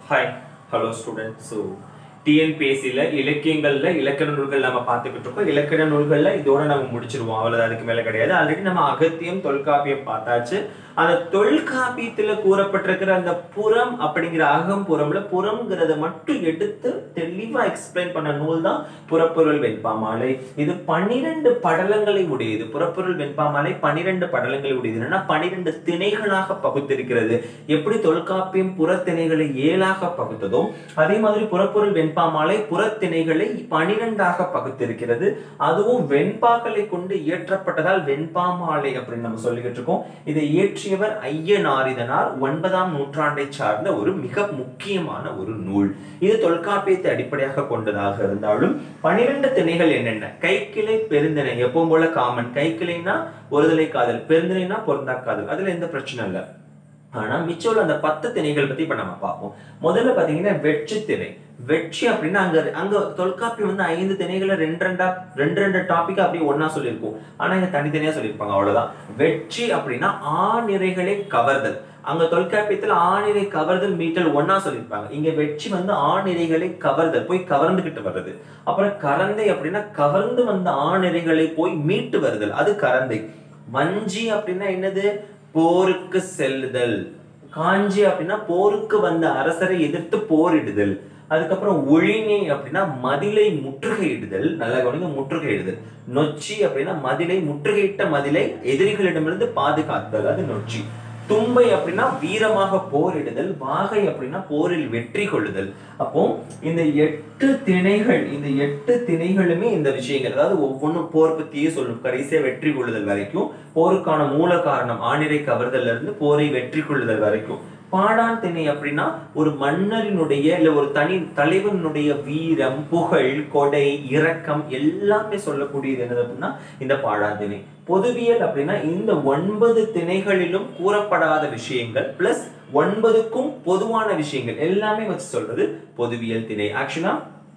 hi hello student so டிஎன்பிஎஸ்சியில் இலக்கியங்கள்ல இலக்கண நூல்கள் நம்ம பார்த்துக்கிட்டு இருக்கோம் இலக்கண நூல்கள்ல இதோட நம்ம முடிச்சிருவோம் அவ்வளவு அதுக்கு மேல கிடையாது ஆல்ரெடி நம்ம அகத்தியம் தொல்காப்பியம் பார்த்தாச்சு அந்த தொல்காப்பியத்துல கூறப்பட்டிருக்கிற அந்த புறம் அப்படிங்கிற அகம் புறம்ல புறம்ங்கிறத மட்டும் எடுத்து தெளிவா எக்ஸ்பிளைன் பண்ண நூல் தான் புறப்பொருள் வெண்பாமாலை இது பன்னிரண்டு படலங்களை உடையது புறப்பொருள் வெண்பாமாலை பன்னிரண்டு படலங்களை உடையது என்னன்னா பன்னிரண்டு திணைகளாக பகுத்திருக்கிறது எப்படி தொல்காப்பியம் புறத்திணைகளை ஏழாக பகுத்ததோ அதே மாதிரி புறப்பொருள் வெண்பாமாலை புறத்திணைகளை பனிரெண்டாக பகுத்திருக்கிறது அதுவும் வெண்பாக்களை கொண்டு இயற்றப்பட்டதால் வெண்பாமாலை அப்படின்னு நம்ம சொல்லிக்கிட்டு இருக்கோம் இதை இயற்றியவர் ஐயனாரிதனார் ஒன்பதாம் நூற்றாண்டை சார்ந்த ஒரு மிக முக்கியமான ஒரு நூல் இது தொல்காப்பியத்தை அடிப்படையாக கொண்டதாக இருந்தாலும் பனிரெண்டு திணைகள் என்னென்ன கைக்கிளை பெருந்திணை எப்பவும் போல காமன் கைக்கிளைனா ஒருதலை காதல் பெருந்திணைனா பொருந்தா காதல் அதுல எந்த பிரச்சனை இல்லை ஆனா மிச்சம் உள்ள அந்த பத்து திணைகள் பத்தி இப்ப நம்ம பார்ப்போம் முதல்ல பாத்தீங்கன்னா வெற்றி திணை வெற்றி அப்படின்னா அங்க அங்க தொல்காப்பியம் வந்து ஐந்து திணைகளை ரெண்டு ரெண்டா ரெண்டு ரெண்டு டாபிக் அப்படியே ஒன்னா சொல்லியிருக்கும் ஆனா இங்க தனித்தனியா சொல்லியிருப்பாங்க அவ்வளவுதான் வெற்றி அப்படின்னா ஆநிறைகளை கவர்தல் அங்க தொல்காப்பியத்துல ஆணிரை கவர்தல் மீட்டல் ஒன்னா சொல்லியிருப்பாங்க இங்க வெற்றி வந்து ஆணிரைகளை கவர்தல் போய் கவர்ந்துகிட்டு வர்றது அப்புறம் கரந்தை அப்படின்னா கவர்ந்து வந்த ஆணிரைகளை போய் மீட்டு வருதல் அது கரந்தை வஞ்சி அப்படின்னா என்னது போருக்கு செல்லுதல் காஞ்சி அப்படின்னா போருக்கு வந்த அரசரை எதிர்த்து போரிடுதல் அதுக்கப்புறம் ஒழினி அப்படின்னா மதிலை முற்றுகையிடுதல் நல்லா கவனிங்க முற்றுகையிடுதல் நொச்சி அப்படின்னா மதிலை முற்றுகையிட்ட மதிலை எதிரிகளிடமிருந்து பாதுகாத்தல் அது நொச்சி தும்பை அப்படின்னா வீரமாக போரிடுதல் வாகை அப்படின்னா போரில் வெற்றி கொள்ளுதல் அப்போ இந்த எட்டு திணைகள் இந்த எட்டு திணைகளுமே இந்த விஷயங்கள் அதாவது ஒவ்வொன்றும் போர் பத்தியே சொல்லும் கடைசியா வெற்றி கொள்ளுதல் வரைக்கும் போருக்கான மூல காரணம் ஆணிரை கவர்தல்ல இருந்து போரை வெற்றி கொள்ளுதல் வரைக்கும் பாடான் திணை அப்படின்னா ஒரு மன்னரினுடைய இல்ல ஒரு தனி தலைவனுடைய வீரம் புகழ் கொடை இரக்கம் எல்லாமே சொல்லக்கூடியது என்னது அப்படின்னா இந்த பாடான் திணை பொதுவியல் அப்படின்னா இந்த ஒன்பது திணைகளிலும் கூறப்படாத விஷயங்கள் பிளஸ் ஒன்பதுக்கும் பொதுவான விஷயங்கள் எல்லாமே வச்சு சொல்றது பொதுவியல் திணை ஆக்சுவலா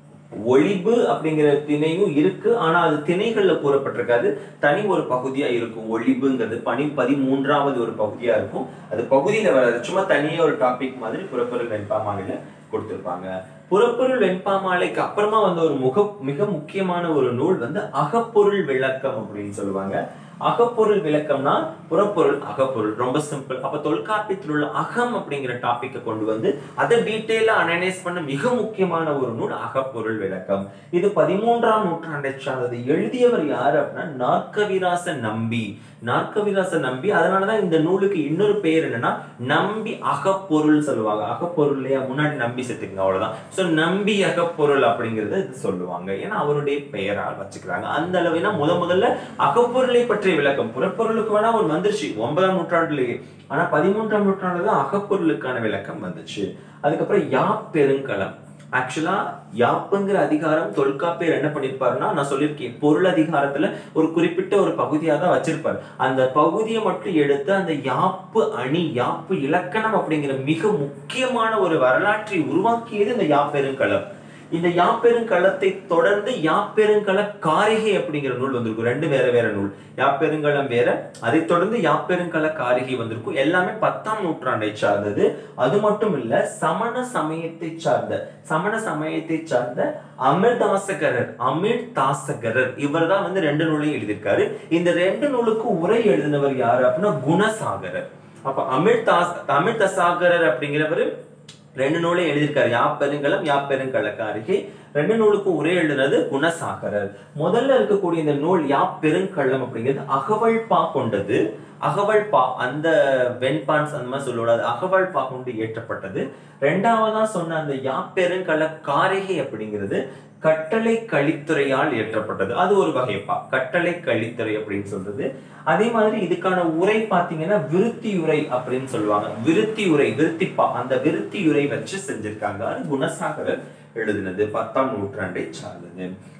ஒளிபு அப்படிங்கிற திணையும் இருக்கு ஆனா அது திணைகள்ல கூறப்பட்டிருக்காது தனி ஒரு பகுதியா இருக்கும் ஒளிபுங்கிறது பனி பதிமூன்றாவது ஒரு பகுதியா இருக்கும் அது பகுதியில வராது சும்மா தனியா ஒரு டாபிக் மாதிரி புறப்பொருள் வெண்பாமாலையில கொடுத்திருப்பாங்க புறப்பொருள் வெண்பாமாலைக்கு அப்புறமா வந்து ஒரு முக மிக முக்கியமான ஒரு நூல் வந்து அகப்பொருள் விளக்கம் அப்படின்னு சொல்லுவாங்க அகப்பொருள் விளக்கம்னா புறப்பொருள் அகப்பொருள் ரொம்ப சிம்பிள் அப்ப தொல்காப்பியத்தில் உள்ள அகம் அப்படிங்கிற டாபிக்கை கொண்டு வந்து அதை டீட்டெயிலா அனலைஸ் பண்ண மிக முக்கியமான ஒரு நூல் அகப்பொருள் விளக்கம் இது பதிமூன்றாம் நூற்றாண்டை சார்ந்தது எழுதியவர் யாரு அப்படின்னா நாற்கவிராச நம்பி நாற்கவிராச நம்பி அதனாலதான் இந்த நூலுக்கு இன்னொரு பெயர் என்னன்னா நம்பி அகப்பொருள் சொல்லுவாங்க அகப்பொருள் இல்லையா முன்னாடி நம்பி சேர்த்துக்கங்க அவ்வளவுதான் சோ நம்பி அகப்பொருள் அப்படிங்கறத இது சொல்லுவாங்க ஏன்னா அவருடைய பெயரால் வச்சுக்கிறாங்க அந்த அளவுனா முத முதல்ல அகப்பொருளை பற்றிய விளக்கம் புறப்பொருளுக்கு வேணா ஒரு வந்துருச்சு ஒன்பதாம் நூற்றாண்டுலயே ஆனா பதிமூன்றாம் நூற்றாண்டுல தான் அகப்பொருளுக்கான விளக்கம் வந்துச்சு அதுக்கப்புறம் யா பெருங்கலம் ஆக்சுவலா யாப்புங்கிற அதிகாரம் தொல்காப்பியர் என்ன பண்ணிருப்பாருன்னா நான் சொல்லியிருக்கேன் பொருள் அதிகாரத்துல ஒரு குறிப்பிட்ட ஒரு பகுதியா தான் வச்சிருப்பாரு அந்த பகுதியை மட்டும் எடுத்து அந்த யாப்பு அணி யாப்பு இலக்கணம் அப்படிங்கிற மிக முக்கியமான ஒரு வரலாற்றை உருவாக்கியது இந்த யாப்பெருங்கலம் இந்த யாப்பெருங்கலத்தை தொடர்ந்து யாப்பெருங்கல காரிகை அப்படிங்கிற நூல் வந்திருக்கும் ரெண்டு வேற வேற நூல் யாப்பெருங்கலம் வேற அதை தொடர்ந்து யாப்பெருங்கல காரிகை வந்திருக்கும் எல்லாமே பத்தாம் நூற்றாண்டை சார்ந்தது அது மட்டும் இல்ல சமண சமயத்தை சார்ந்த சமண சமயத்தை சார்ந்த அமிர்தாசகரர் அமிர் தாசகரர் இவர் தான் வந்து ரெண்டு நூலையும் எழுதியிருக்காரு இந்த ரெண்டு நூலுக்கு உரை எழுதினவர் யாரு அப்படின்னா குணசாகரர் அப்ப அமிர் தாஸ் அமிர் தசாகரர் அப்படிங்கிறவர் ரெண்டு நூலையும் எழுதியிருக்காரு யாப்பெருங்கலம் யாப்பெருங்கலக்காரிகை ரெண்டு நூலுக்கும் உரை எழுதுனது குணசாகரர் முதல்ல இருக்கக்கூடிய இந்த நூல் யாப்பெருங்கள்ளம் அப்படிங்கிறது அகவல் பா கொண்டது அகவல் பா அந்த வெண்பான்ஸ் அந்த மாதிரி சொல்லுவாங்க அது அகவல் பா கொண்டு ஏற்றப்பட்டது ரெண்டாவதா சொன்ன அந்த யாப்பெருங்கல காரிகை அப்படிங்கிறது கட்டளை கழித்துறையால் ஏற்றப்பட்டது அது ஒரு வகைப்பா கட்டளை கழித்துறை அப்படின்னு சொல்றது அதே மாதிரி இதுக்கான உரை பாத்தீங்கன்னா விருத்தி உரை அப்படின்னு சொல்லுவாங்க விருத்தி உரை விருத்திப்பா அந்த விருத்தி உரை வச்சு செஞ்சிருக்காங்க அது குணசாகரர் எழுதினது பத்தாம் நூற்றாண்டை சார்ந்தது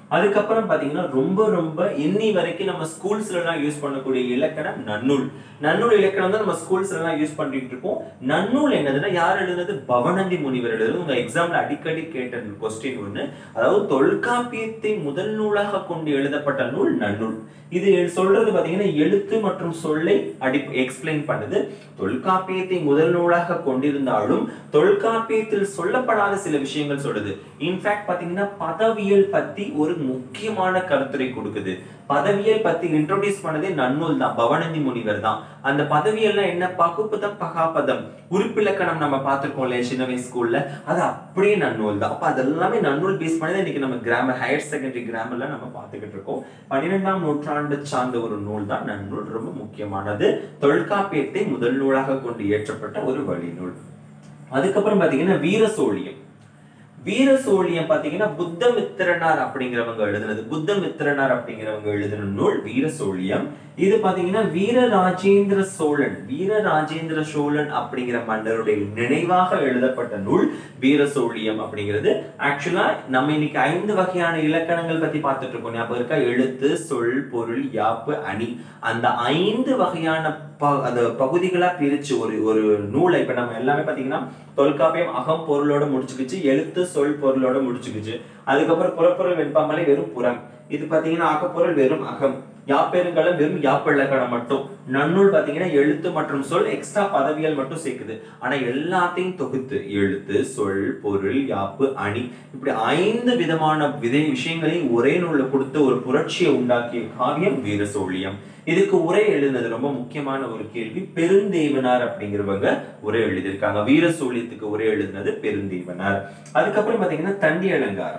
அதுக்கப்புறம் பாத்தீங்கன்னா ரொம்ப ரொம்ப இன்னி வரைக்கும் நம்ம ஸ்கூல்ஸ்ல எல்லாம் யூஸ் பண்ணக்கூடிய இலக்கணம் நன்னூல் நன்னூல் இலக்கணம் தான் நம்ம ஸ்கூல்ஸ்ல எல்லாம் யூஸ் பண்ணிட்டு இருக்கோம் நன்னூல் என்னதுன்னா யார் எழுதுனது பவனந்தி முனிவர் எழுதுறது உங்க எக்ஸாம்ல அடிக்கடி கேட்ட கொஸ்டின் ஒண்ணு அதாவது தொல்காப்பியத்தை முதல் நூலாக கொண்டு எழுதப்பட்ட நூல் நன்னூல் இது சொல்றது பாத்தீங்கன்னா எழுத்து மற்றும் சொல்லை அடி எக்ஸ்பிளைன் பண்ணுது தொல்காப்பியத்தை முதல் நூலாக கொண்டிருந்தாலும் தொல்காப்பியத்தில் சொல்லப்படாத சில விஷயங்கள் சொல்லுது இன்ஃபேக்ட் பாத்தீங்கன்னா பதவியல் பத்தி ஒரு முக்கியமான கருத்துரை கொடுக்குது பதவியல் பத்தி இன்ட்ரோடியூஸ் பண்ணதே நன்னூல் தான் பவனந்தி முனிவர் தான் அந்த பதவியல்னா என்ன பகுப்பதம் பகாபதம் உறுப்பிலக்கணம் நம்ம பார்த்திருக்கோம் இல்லையா சின்ன வயசு ஸ்கூல்ல அது அப்படியே நன்னூல் தான் அப்ப அதெல்லாமே நன்னூல் பேஸ் பண்ணி இன்னைக்கு நம்ம கிராமர் ஹையர் செகண்டரி கிராமர்ல நம்ம பார்த்துக்கிட்டு இருக்கோம் பன்னிரெண்டாம் நூற்றாண்டு சார்ந்த ஒரு நூல் தான் நன்னூல் ரொம்ப முக்கியமானது தொல்காப்பியத்தை முதல் நூலாக கொண்டு இயற்றப்பட்ட ஒரு வழி நூல் அதுக்கப்புறம் பாத்தீங்கன்னா வீரசோழியம் வீரசோழியம் பாத்தீங்கன்னா புத்தமித்திரனார் அப்படிங்கிறவங்க எழுதுனது புத்தமித்திரனார் அப்படிங்கிறவங்க எழுதின நூல் வீரசோழியம் இது பாத்தீங்கன்னா வீர ராஜேந்திர சோழன் வீர ராஜேந்திர சோழன் அப்படிங்கிற மன்னருடைய நினைவாக எழுதப்பட்ட நூல் வீரசோழியம் அப்படிங்கிறது ஆக்சுவலா நம்ம இன்னைக்கு ஐந்து வகையான இலக்கணங்கள் பத்தி பார்த்துட்டு இருக்கோம் ஞாபகம் இருக்கா எழுத்து சொல் பொருள் யாப்பு அணி அந்த ஐந்து வகையான ப- அந்த பகுதிகளா பிரிச்சு ஒரு ஒரு நூலை இப்ப நம்ம எல்லாமே பாத்தீங்கன்னா தொல்காப்பியம் அகம் பொருளோட முடிச்சுக்கிச்சு எழுத்து சொல் பொருளோட முடிச்சுக்கிச்சு அதுக்கப்புறம் புறப்பொருள் வெண்பாமலை வெறும் புறம் இது பாத்தீங்கன்னா அகப்பொருள் வெறும் அகம் யாப்பெருங்கலம் வெறும் யாப்பிழக்கணம் மட்டும் நன்னூல் பாத்தீங்கன்னா எழுத்து மற்றும் சொல் எக்ஸ்ட்ரா பதவியல் மட்டும் சேர்க்குது ஆனா எல்லாத்தையும் தொகுத்து எழுத்து சொல் பொருள் யாப்பு அணி இப்படி ஐந்து விதமான விதை விஷயங்களை ஒரே நூல்ல கொடுத்து ஒரு புரட்சியை உண்டாக்கிய காவியம் வீரசோழியம் இதுக்கு உரை எழுதினது ரொம்ப முக்கியமான ஒரு கேள்வி பெருந்தேவனார் அப்படிங்கிறவங்க உரை எழுதியிருக்காங்க வீரசோழியத்துக்கு உரை எழுதினது பெருந்தேவனார் அதுக்கப்புறம் பாத்தீங்கன்னா தண்டி அலங்காரம்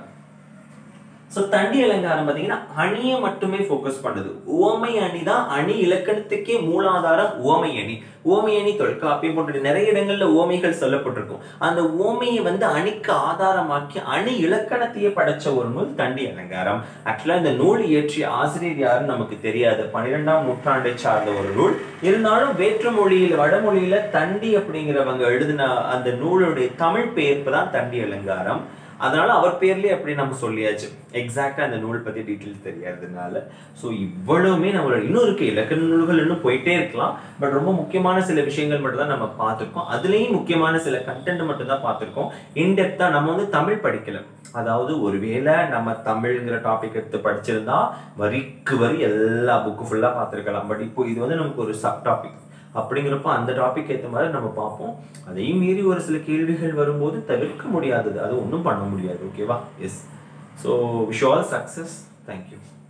சோ தண்டி அலங்காரம் பாத்தீங்கன்னா அணியை மட்டுமே ஃபோக்கஸ் பண்ணுது உவமை அணி தான் அணி இலக்கணத்துக்கே மூலாதாரம் உவமை அணி உவமை அணி தொல்காப்பியம் போன்ற நிறைய இடங்கள்ல உவமைகள் சொல்லப்பட்டிருக்கும் அந்த உவமையை வந்து அணிக்கு ஆதாரமாக்கி அணி இலக்கணத்தையே படைச்ச ஒரு நூல் தண்டி அலங்காரம் ஆக்சுவலா இந்த நூல் இயற்றிய ஆசிரியர் யாருன்னு நமக்கு தெரியாது பன்னிரெண்டாம் நூற்றாண்டை சார்ந்த ஒரு நூல் இருந்தாலும் வேற்று மொழியில் வடமொழியில தண்டி அப்படிங்கிறவங்க எழுதின அந்த நூலுடைய தமிழ் பெயர்ப்பு தான் தண்டி அலங்காரம் அதனால அவர் பேர்லயே அப்படி நம்ம சொல்லியாச்சு எக்ஸாக்டா அந்த நூல் பத்தி டீட்டெயில்ஸ் தெரியாததுனால ஸோ இவ்வளவுமே நம்மளோட இன்னும் இருக்கு இலக்கண நூல்கள் இன்னும் போயிட்டே இருக்கலாம் பட் ரொம்ப முக்கியமான சில விஷயங்கள் மட்டும் தான் நம்ம பார்த்திருக்கோம் அதுலயும் முக்கியமான சில கண்டென்ட் மட்டும் தான் பார்த்திருக்கோம் இன்டெப்தா நம்ம வந்து தமிழ் படிக்கல அதாவது ஒருவேளை நம்ம தமிழ்ங்கிற டாபிக் எடுத்து படிச்சிருந்தா வரிக்கு வரி எல்லா புக்கு ஃபுல்லா பார்த்திருக்கலாம் பட் இப்போ இது வந்து நமக்கு ஒரு சப் டாபிக் அப்படிங்கிறப்போ அந்த டாபிக் ஏற்ற மாதிரி நம்ம பார்ப்போம் அதையும் மீறி ஒரு சில கேள்விகள் வரும்போது தவிர்க்க முடியாதது அது ஒன்றும் பண்ண முடியாது ஓகேவா yes so wish all success thank you